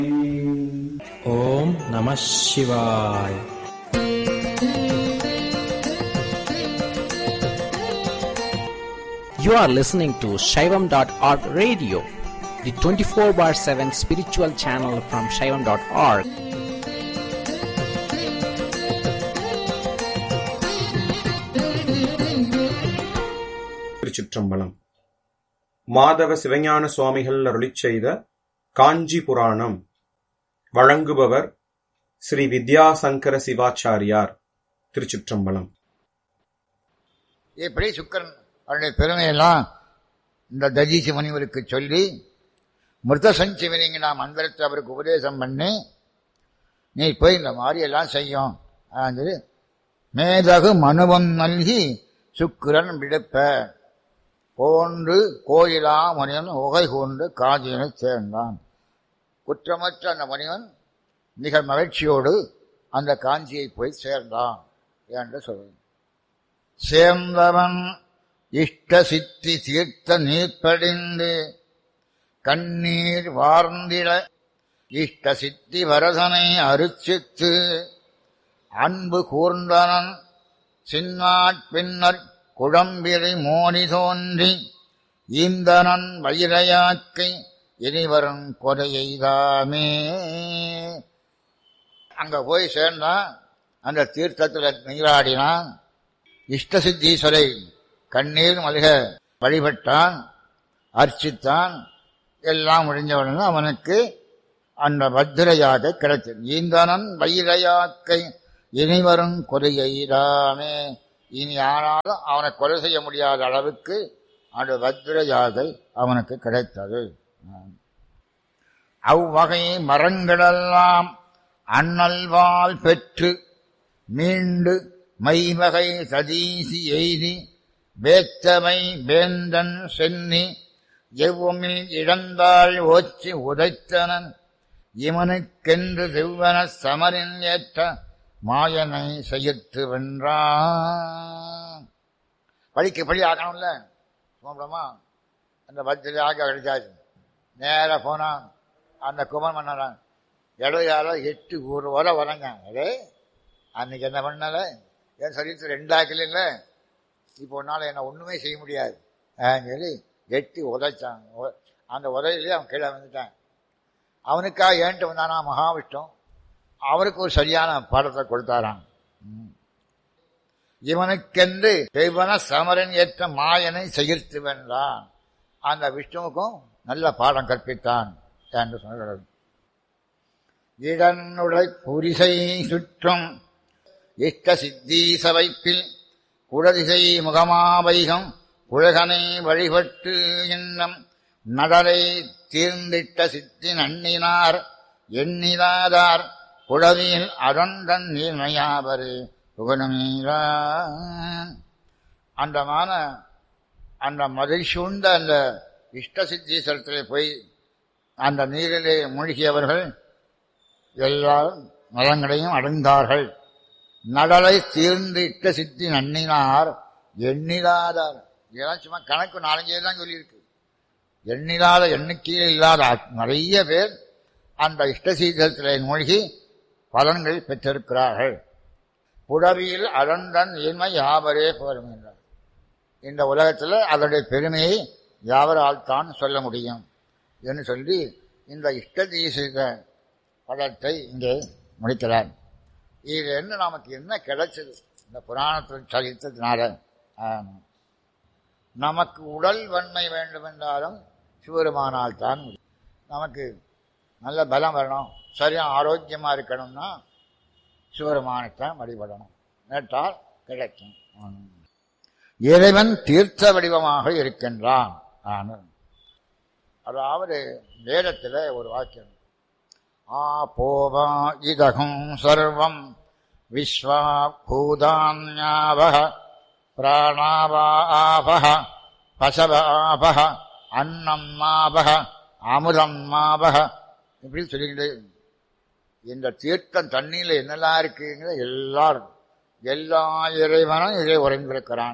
ஓம் நம சிவாய் You are listening to Shaivam.org radio, the 24 bar 7 spiritual channel from Shaivam.org. திருச்சிற்றம்பலம் மாதவ சிவஞான சுவாமிகள் அருளிச் செய்த காஞ்சி புராணம் வழங்குபவர் ஸ்ரீ வித்யாசங்கர சிவாச்சாரியார் திருச்சிற்றம்பலம் இப்படி சுக்கரன் அவருடைய பெருமையெல்லாம் இந்த தஜீசி முனிவருக்கு சொல்லி மிருத சஞ்சீவனிங்க நான் மந்திரத்தை அவருக்கு உபதேசம் பண்ணி நீ போய் இந்த மாதிரி எல்லாம் செய்யும் சொல்லி மேதகு மனுவம் நல்கி சுக்கிரன் விடுப்ப போன்று கோயிலா முனிவன் உகை கொண்டு காஞ்சியனை சேர்ந்தான் குற்றமற்ற அந்த முனிவன் மிக மகிழ்ச்சியோடு அந்த காஞ்சியை போய் சேர்ந்தான் என்று சொல்றேன் சேர்ந்தவன் இஷ்ட சித்தி தீர்த்த நீர்ப்படிந்து கண்ணீர் வார்ந்திட இஷ்ட சித்தி வரதனை அருச்சித்து அன்பு கூர்ந்தனன் சின்னாட் பின்னர் குழம்பிரை மோடி தோன்றி ஈந்தனன் வயிரையாக்கை இனிவரும் கொலையைதாமே அங்க போய் சேர்ந்தான் அந்த தீர்த்தத்தில் நீராடினான் இஷ்ட சித்தீஸ்வரை கண்ணீர் மல்க வழிபட்டான் அர்ச்சித்தான் எல்லாம் முடிஞ்சவுடனே அவனுக்கு அந்த பத்திரையாக கிடைத்தது ஈந்தனன் வைரையாக்கை இனிவரும் கொலையைதாமே இனி ஆனாலும் அவனை கொலை செய்ய முடியாத அளவுக்கு அந்த பத்திரையாக அவனுக்கு கிடைத்தது அவ்வகை மரங்களெல்லாம் அண்ணல்வால் பெற்று மீண்டு மைவகை சதீசி எய்தி வேத்தமை வேந்தன் சென்னி எவ்வுமில் இழந்தாள் ஓச்சி உதைத்தனன் இவனுக்கென்று செவ்வன சமரின் ஏற்ற மாயனை செய்யத்து வென்றான் படிக்க படி ஆக்கணும்ல சுமபுரமா அந்த பத்திரியாக கிடைச்சாச்சு நேராக போனான் அந்த குமன் பண்ணான் இடையால எட்டு ஒரு வரை வரங்க அடே அன்னைக்கு என்ன பண்ணல என் சரீரத்தில் ரெண்டாக்கல இல்லை இப்போ உன்னால என்ன ஒண்ணுமே செய்ய முடியாது சொல்லி எட்டி உதைச்சான் அந்த உதையிலே அவன் கீழே வந்துட்டான் அவனுக்காக ஏன்ட்டு வந்தானா மகாவிஷ்ணு அவருக்கு ஒரு சரியான பாடத்தை கொடுத்தாராம் இவனுக்கென்று தெய்வன சமரன் ஏற்ற மாயனை செகிர்த்து வென்றான் அந்த விஷ்ணுவுக்கும் நல்ல பாடம் கற்பித்தான் என்று சொல்கிறது இடனுடை புரிசை சுற்றும் இஷ்ட சித்தீச வைப்பில் குடதிசை முகமாவைகம் உலகனை வழிபட்டு இன்னம் நடரை தீர்ந்திட்ட சித்தி நன்னினார் எண்ணிலாதார் குழவியில் அடந்தன் நீர்மையாவரு புகழமீரான் அந்தமான அந்த மதில் சூழ்ந்த அந்த இஷ்ட சித்தீஸ்வரத்திலே போய் அந்த நீரிலே மூழ்கியவர்கள் எல்லாரும் நலங்களையும் அடைந்தார்கள் நடலை தீர்ந்து இட்ட சித்தி நன்னினார் எண்ணிலாதார் இதெல்லாம் சும்மா கணக்கு நாலஞ்சே தான் சொல்லியிருக்கு எண்ணிலாத எண்ணிக்கையில் இல்லாத நிறைய பேர் அந்த இஷ்டசீதத்தில் மூழ்கி பலன்கள் பெற்றிருக்கிறார்கள் புடவியில் அடந்தன் இன்மை யாவரே புகழ்கின்றார் இந்த உலகத்தில் அதனுடைய பெருமையை யாவரால் தான் சொல்ல முடியும் என்று சொல்லி இந்த இஷ்டதீசித படத்தை இங்கே முடிக்கிறார் இது என்ன நமக்கு என்ன கிடைச்சது இந்த புராணத்தில் சகித்ததுனால நமக்கு உடல் வன்மை வேண்டுமென்றாலும் சிவருமானால் தான் நமக்கு நல்ல பலம் வரணும் சரியாக ஆரோக்கியமாக இருக்கணும்னா சிவருமானைத்தான் வழிபடணும் நேற்றால் கிடைக்கும் இறைவன் தீர்த்த வடிவமாக இருக்கின்றான் அதாவது வேதத்தில் ஒரு வாக்கியம் ஆ போவா இதகும் சர்வம் விஸ்வா பூதான்யாவக பிராணாவாபக பசவாபக அன்னம் மாபக அமுதம் மாபக இப்படி சொல்லிக்கிட்டு இந்த தீர்த்தம் தண்ணியில் என்னெல்லாம் இருக்குங்கிற எல்லாரும் எல்லா இறைவனும் இதை உறைந்திருக்கிறான்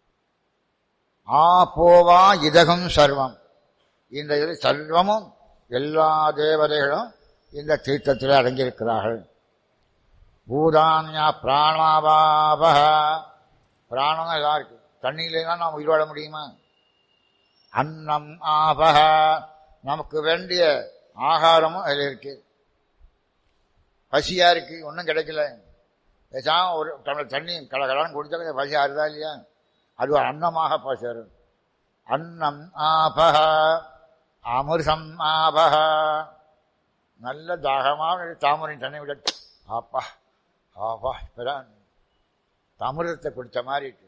ஆ போவா இதகம் சர்வம் இந்த இது சர்வமும் எல்லா தேவதைகளும் இந்த தீர்த்தத்தில் அடங்கியிருக்கிறார்கள் பூதான்யா பிராணாபாபக பிராணம் எல்லாம் இருக்கு தண்ணியிலே தான் நாம் உயிர் வாழ முடியுமா அன்னம் ஆபக நமக்கு வேண்டிய ஆகாரமும் அதில் இருக்கு பசியா இருக்கு ஒன்றும் கிடைக்கல பேசாம ஒரு டம்ளர் தண்ணி கலகலான்னு குடிச்சா பசி ஆறுதா இல்லையா அது ஒரு அன்னமாக பசரும் அன்னம் ஆபக அமிர்தம் ஆபக நல்ல தாகமாக தாமரை தண்ணி விட ஆப்பா ஆப்பா இப்பதான் அமிர்தத்தை குடித்த மாதிரி இருக்கு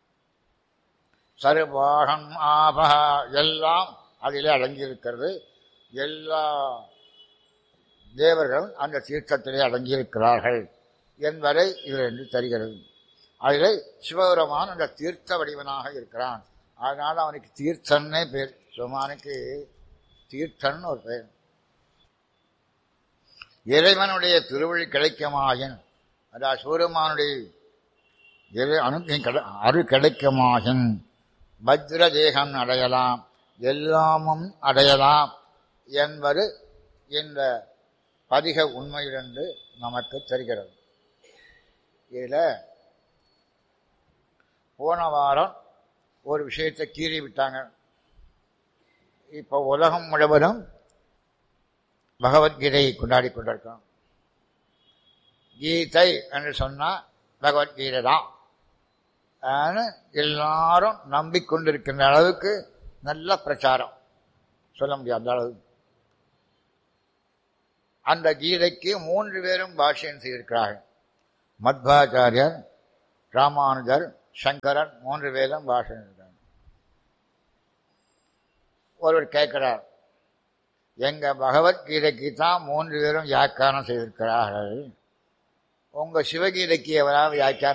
சர்வாகம் ஆபக எல்லாம் அதிலே அடங்கியிருக்கிறது எல்லா தேவர்களும் அந்த தீர்த்தத்திலே அடங்கியிருக்கிறார்கள் என்பதை இதிலிருந்து தருகிறது அதிலே சிவபெருமான் அந்த தீர்த்த வடிவனாக இருக்கிறான் அதனால அவனுக்கு தீர்த்தன்னே பேர் சிவமானுக்கு தீர்த்தன் ஒரு பேர் இறைவனுடைய திருவழி கிடைக்குமாயின் அதாவது சிவபெருமானுடைய இறை அனுகிரகம் கிடை அரு கிடைக்குமாயின் பத்ர தேகம் அடையலாம் எல்லாமும் அடையலாம் என்பது இந்த பதிக உண்மையிலிருந்து நமக்கு தெரிகிறது இதில் போன வாரம் ஒரு விஷயத்தை கீறி விட்டாங்க இப்போ உலகம் முழுவதும் பகவத்கீதையை கொண்டாடி கொண்டிருக்கோம் கீதை என்று சொன்னால் பகவத்கீதை தான் எல்லாரும் நம்பிக்கொண்டிருக்கின்ற அளவுக்கு நல்ல பிரச்சாரம் சொல்ல முடியாது அந்த அளவு அந்த கீதைக்கு மூன்று பேரும் பாஷ்யம் செய்திருக்கிறார்கள் மத்வாச்சாரியர் ராமானுஜர் சங்கரன் மூன்று பேரும் பாஷ்யம் இருக்கிறார் ஒருவர் கேட்கிறார் எங்க பகவத்கீதைக்கு தான் மூன்று பேரும் வியாக்கியானம் செய்திருக்கிறார்கள் உங்க சிவகீதைக்கு எவராவது வியாக்கியானம்